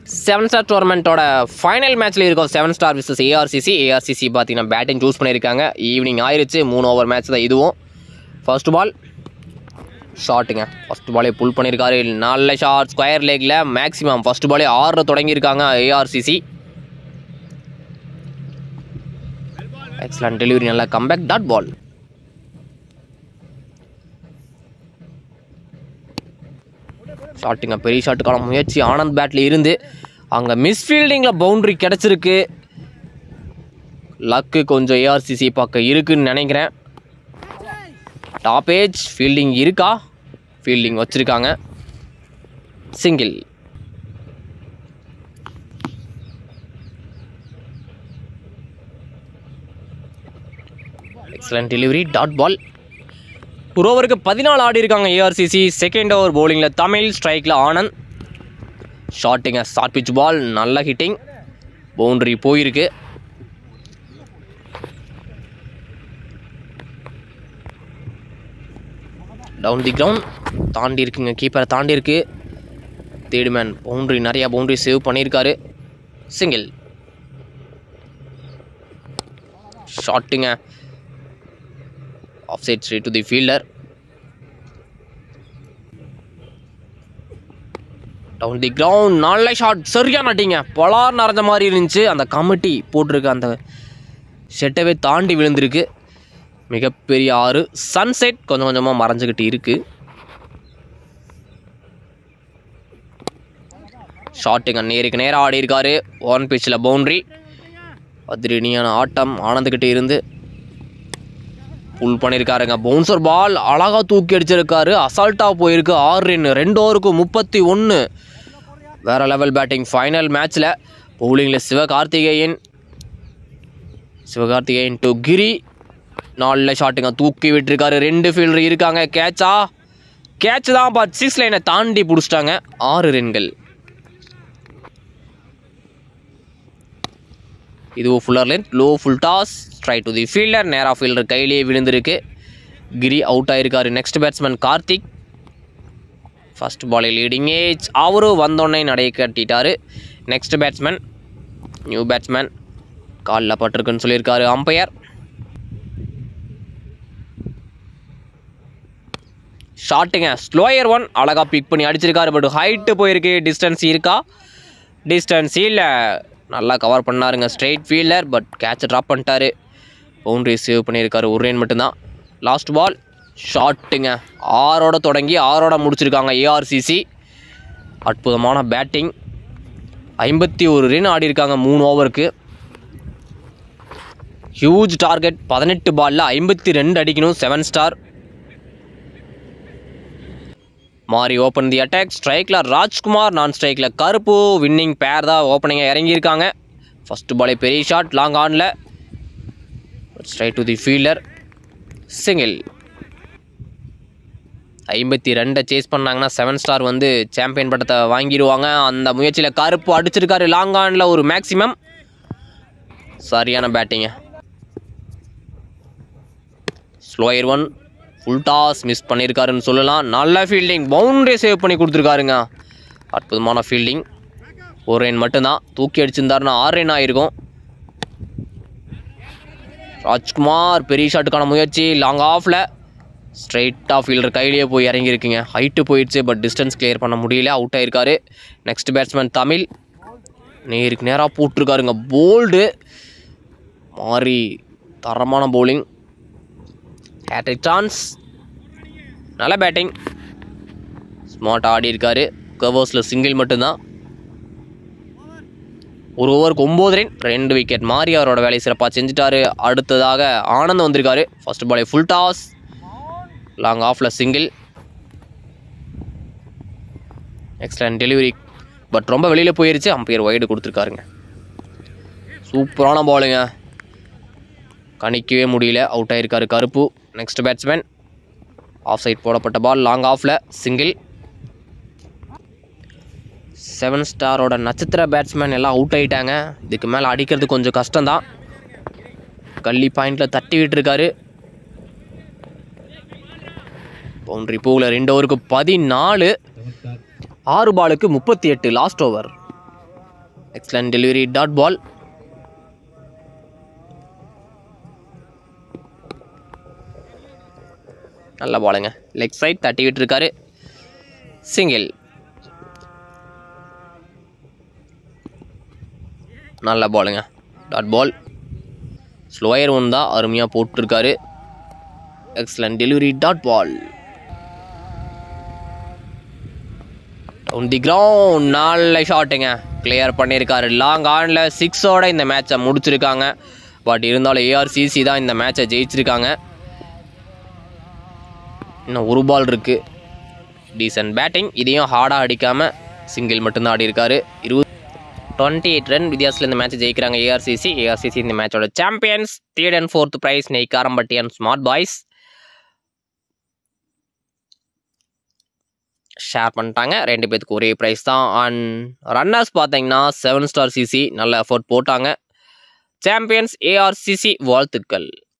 seven star டோர்னமெண்ட்டோட final மேட்ச்சில் இருக்கோம் Seven Star விசஸ் ஏஆர்சிசி ஏஆர்சிசி பார்த்தீங்கன்னா பேட்டிங் சூஸ் பண்ணியிருக்காங்க ஈவினிங் ஆயிருச்சு மூணு ஓவர் மேட்ச் தான் இதுவும் ஃபர்ஸ்ட் பால் ஷாட்டுங்க ஃபர்ஸ்ட் பாலே புல் பண்ணியிருக்காரு நல்ல ஷாட் ஸ்கொயர் லேக்கில் மேக்ஸிமம் ஃபர்ஸ்ட் பாலே ஆறு தொடங்கியிருக்காங்க ஏஆர்சிசி எக்ஸலண்ட் டெலிவரி நல்ல கம்பேக் டாட் பால் ஷாட்டுங்க பெரிய ஷாட்டுக்கான முயற்சி ஆனந்த் பேட்டில் இருந்து அங்கே மிஸ்ஃபீல்டிங்கில் பவுண்ட்ரி கிடச்சிருக்கு லக்கு கொஞ்சம் ஏஆர்சிசி பக்கம் இருக்குன்னு நினைக்கிறேன் டாப் ஏஜ் ஃபீல்டிங் இருக்கா ஃபீல்டிங் வச்சுருக்காங்க single excellent delivery dot ball ஒரு ஓவருக்கு பதினாலு ஆடி இருக்காங்க ஏஆர்சிசி செகண்ட் ஓவர் bowlingல தமிழ் ஸ்ட்ரைக்கில் ஆனந்த் ஷாட்டுங்க ஷார்ட் பிச் பால் நல்ல ஹிட்டிங் பவுண்டரி போயிருக்கு டவுன் தி கிரவுண்ட் தாண்டி இருக்குங்க கீப்பரை தாண்டி இருக்கு தேர்டு மேன் பவுண்டரி நிறையா பவுண்டரி சேவ் பண்ணியிருக்காரு சிங்கிள் ஷாட்டுங்க off side straight to the fielder down the ground நல்ல ஷாட் சரியா நட்டிங்க பலார் நிறைஞ்ச மாதிரி இருந்துச்சு அந்த கமிட்டி போட்டிருக்க அந்த ஷெட்டவே தாண்டி விழுந்திருக்கு மிகப்பெரிய ஆறு சன்செட் கொஞ்சம் கொஞ்சமாக மறைஞ்சுக்கிட்டு இருக்கு ஷாட்டுங்க நேருக்கு நேராக ஆடி இருக்காரு ஒன் பிச்சில் பவுண்ட்ரி அதிரடியான ஆட்டம் ஆனந்துக்கிட்டு இருந்து புல் பண்ணியிருக்காருங்க பவுன்சர் பால் அழகாக தூக்கி அடிச்சிருக்காரு அசால்ட்டாக போயிருக்கு ஆறு ரன் ரெண்டு ஓவருக்கு முப்பத்தி ஒன்று வேற லெவல் பேட்டிங் ஃபைனல் மேட்ச்சில் பவுலிங்கில் சிவகார்த்திகேயன் சிவகார்த்திகேயன் டு கிரி நாலில் ஷாட்டுங்க தூக்கி விட்டுருக்காரு ரெண்டு ஃபீல்டர் இருக்காங்க கேட்சா கேட்ச் தான் பா சிக்ஸ் லைனை தாண்டி பிடிச்சிட்டாங்க ஆறு ரன்கள் இதுவும் fuller length low full toss drive to the fielder நேரா ஃபீல்டர் கையிலேயே விழுந்திருக்கு கிரி அவுட் ஆயிருக்காரு நெக்ஸ்ட் பேட்ஸ்மேன் கார்த்திக் ஃபர்ஸ்ட் பாலில் லீடிங் ஏஜ் அவரும் வந்தோடனே நடைய கட்டிட்டாரு நெக்ஸ்ட் பேட்ஸ்மேன் நியூ பேட்ஸ்மேன் காலில் பட்டிருக்குன்னு சொல்லியிருக்காரு அம்பையர் ஷாட்டுங்க ஸ்லோயர் ஒன் அழகாக பிக் பண்ணி அடிச்சிருக்காரு பட் ஹைட்டு போயிருக்கு டிஸ்டன்ஸ் இருக்கா டிஸ்டன்ஸ் இல்லை நல்லா கவர் பண்ணாருங்க straight fielder but catch drop பண்ணிட்டாரு பவுண்ட்ரி சேவ் பண்ணியிருக்காரு ஒரு ரன் மட்டும்தான் லாஸ்ட் பால் ஷாட்டுங்க ஆறோட தொடங்கி ஆறோட முடிச்சிருக்காங்க ஏஆர்சிசி அற்புதமான பேட்டிங் ஐம்பத்தி ஒரு ரன் ஆடி இருக்காங்க மூணு ஓவருக்கு ஹியூஜ் டார்கெட் பதினெட்டு பாலில் ஐம்பத்தி ரெண்டு அடிக்கணும் செவன் ஸ்டார் மாறி ஓப்பன் தி அட்டாக் ஸ்ட்ரைக்கில் ராஜ்குமார் நான் ஸ்ட்ரைக்கில் கருப்பு வின்னிங் பேர் தான் ஓப்பனிங்காக இறங்கியிருக்காங்க ஃபஸ்ட்டு பாலே பெரிய ஷாட் லாங் ஆனில் straight to the fielder single ஐம்பத்தி ரெண்டை சேஸ் பண்ணாங்கன்னா செவன் ஸ்டார் வந்து சாம்பியன் பட்டத்தை வாங்கிடுவாங்க அந்த முயற்சியில் கருப்பு அடிச்சிருக்காரு லாங் ஆனில் ஒரு மேக்ஸிமம் சரியான பேட்டிங்க slower one full toss miss பண்ணியிருக்காருன்னு சொல்லலாம் நல்ல ஃபீல்டிங் பவுண்டரி சேவ் பண்ணி கொடுத்துருக்காருங்க அற்புதமான ஃபீல்டிங் ஒரு ரன் மட்டும்தான் தூக்கி அடிச்சிருந்தாருன்னா ஆறு ரன் ஆயிருக்கும் ராஜ்குமார் பெரிய ஷாட்டுக்கான முயற்சி லாங் ஆஃபில் ஸ்ட்ரைட்டாக ஃபீல்டர் கையிலேயே போய் இறங்கியிருக்குங்க ஹைட்டு போயிடுச்சு பட் டிஸ்டன்ஸ் கிளியர் பண்ண முடியல அவுட் ஆயிருக்காரு நெக்ஸ்ட் பேட்ஸ்மேன் தமிழ் நேருக்கு நேராக போட்டிருக்காருங்க போல்டு மாறி தரமான bowling ஹேட்ரிக் சான்ஸ் நல்ல பேட்டிங் ஸ்மார்ட் ஆடி இருக்காரு கவர்ஸில் சிங்கிள் மட்டும்தான் ஒரு ஓவருக்கு ஒம்பது ரன் ரெண்டு விக்கெட் மாறி அவரோட வேலையை சிறப்பாக செஞ்சுட்டாரு அடுத்ததாக ஆனந்த் வந்திருக்காரு ஃபர்ஸ்ட் பாலே ஃபுல் டாஸ் லாங் ஆஃபில் சிங்கிள் எக்ஸலன்ட் டெலிவரி பட் ரொம்ப வெளியில் போயிருச்சு அம்பையர் வைடு கொடுத்துருக்காருங்க சூப்பரான பாலுங்க கணிக்கவே முடியல அவுட் ஆயிருக்காரு கருப்பு நெக்ஸ்ட் பேட்ஸ்மேன் ஆஃப் சைட் போடப்பட்ட பால் லாங் ஆஃபில் சிங்கிள் செவன் ஸ்டாரோட நட்சத்திர பேட்ஸ்மேன் எல்லாம் அவுட் ஆயிட்டாங்க இதுக்கு மேலே அடிக்கிறது கொஞ்சம் கஷ்டம்தான் கல்லி பாயிண்டில் தட்டி விட்டுருக்காரு பவுண்டரி பூவில் ரெண்டு ஓவருக்கு பதினாலு ஆறு பாலுக்கு முப்பத்தி எட்டு last over excellent delivery dot ball நல்ல பாலுங்க லெக் சைட் தட்டி விட்டுருக்காரு சிங்கிள் நல்ல பாலுங்க டாட் பால் ஸ்லோயர் ஒன் தான் அருமையாக போட்டிருக்காரு excellent delivery dot ball the ground நல்ல ஷாட்டுங்க கிளியர் பண்ணியிருக்காரு லாங் ஆனில் சிக்ஸோட இந்த மேட்சை முடிச்சிருக்காங்க பட் இருந்தாலும் ஏஆர்சிசி தான் இந்த மேட்சை ஜெயிச்சிருக்காங்க இன்னும் ஒரு பால் இருக்கு டீசன்ட் பேட்டிங் இதையும் ஹார்டாக அடிக்காமல் சிங்கிள் மட்டும்தான் ஆடி இருக்காரு இருபது டுவெண்ட்டி எயிட் ரன் வித்தியாசத்தில் இந்த மேட்ச் ஜெயிக்கிறாங்க ஏஆர்சிசி ஏஆர்சிசி இந்த மேட்சோட champions third and fourth prize Neikkarampatti and smart boys share பண்ணிட்டாங்க ரெண்டு பேத்துக்கு ஒரே ப்ரைஸ் தான் அண்ட் ரன்னர்ஸ் பார்த்தீங்கன்னா செவன் ஸ்டார் சிசி நல்ல எஃபோர்ட் போட்டாங்க சாம்பியன்ஸ் ஏஆர்சிசி வாழ்த்துக்கள்